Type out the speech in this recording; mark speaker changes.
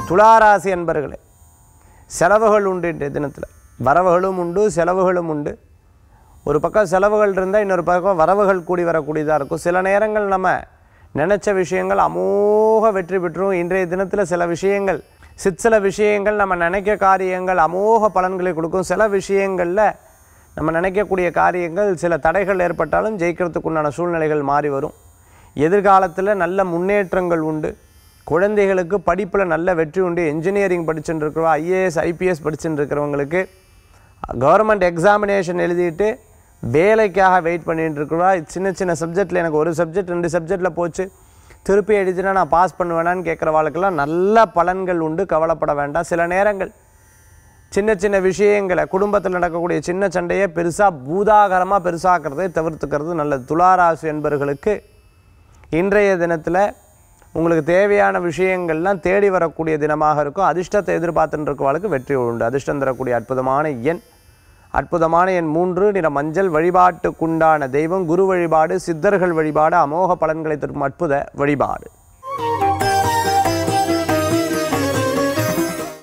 Speaker 1: துளாராசி அன்பர்களே செலவுகள் உண்டு இன்றைய தினத்தில் வரவுகளும் உண்டு செலவுகளும் உண்டு ஒரு பக்கம் செலவுகள் இருந்தால் இன்னொரு பக்கம் வரவுகள் கூடி வரக்கூடியதாக இருக்கும் சில நேரங்கள் நம்ம நினச்ச விஷயங்கள் அமோக வெற்றி பெற்றும் இன்றைய தினத்தில் சில விஷயங்கள் சிற்சில விஷயங்கள் நம்ம நினைக்க காரியங்கள் அமோக பலன்களை கொடுக்கும் சில விஷயங்களில் நம்ம நினைக்கக்கூடிய காரியங்கள் சில தடைகள் ஏற்பட்டாலும் ஜெயிக்கிறதுக்கு உண்டான சூழ்நிலைகள் மாறி வரும் எதிர்காலத்தில் நல்ல முன்னேற்றங்கள் உண்டு குழந்தைகளுக்கு படிப்பில் நல்ல வெற்றி உண்டு இன்ஜினியரிங் படிச்சுட்டு இருக்கிறோம் ஐஏஎஸ் ஐபிஎஸ் படிச்சுட்டு இருக்கிறவங்களுக்கு கவர்மெண்ட் எக்ஸாமினேஷன் எழுதிட்டு வேலைக்காக வெயிட் பண்ணிட்டு இருக்கிறோம் சின்ன சின்ன சப்ஜெக்டில் எனக்கு ஒரு சப்ஜெக்ட் ரெண்டு சப்ஜெக்டில் போச்சு திருப்பி எழுதினா நான் பாஸ் பண்ணுவேனான்னு கேட்குற வாழ்க்கெல்லாம் நல்ல பலன்கள் உண்டு கவலைப்பட வேண்டாம் சில நேரங்கள் சின்ன சின்ன விஷயங்களை குடும்பத்தில் நடக்கக்கூடிய சின்ன சண்டையை பெருசாக பூதாகரமாக பெருசாக்கிறதை தவிர்த்துக்கிறது நல்லது துளாராசி என்பவர்களுக்கு இன்றைய தினத்தில் உங்களுக்கு தேவையான விஷயங்கள்லாம் தேடி வரக்கூடிய தினமாக இருக்கும் அதிர்ஷ்டத்தை எதிர்பார்த்துட்டு இருக்கவளுக்கு வெற்றி உண்டு அதிர்ஷ்டம் தரக்கூடிய அற்புதமான எண் அற்புதமான எண் மூன்று நிற மஞ்சள் வழிபாட்டுக்குண்டான தெய்வம் குரு வழிபாடு சித்தர்கள் வழிபாடு அமோக பலன்களை தரும் அற்புத வழிபாடு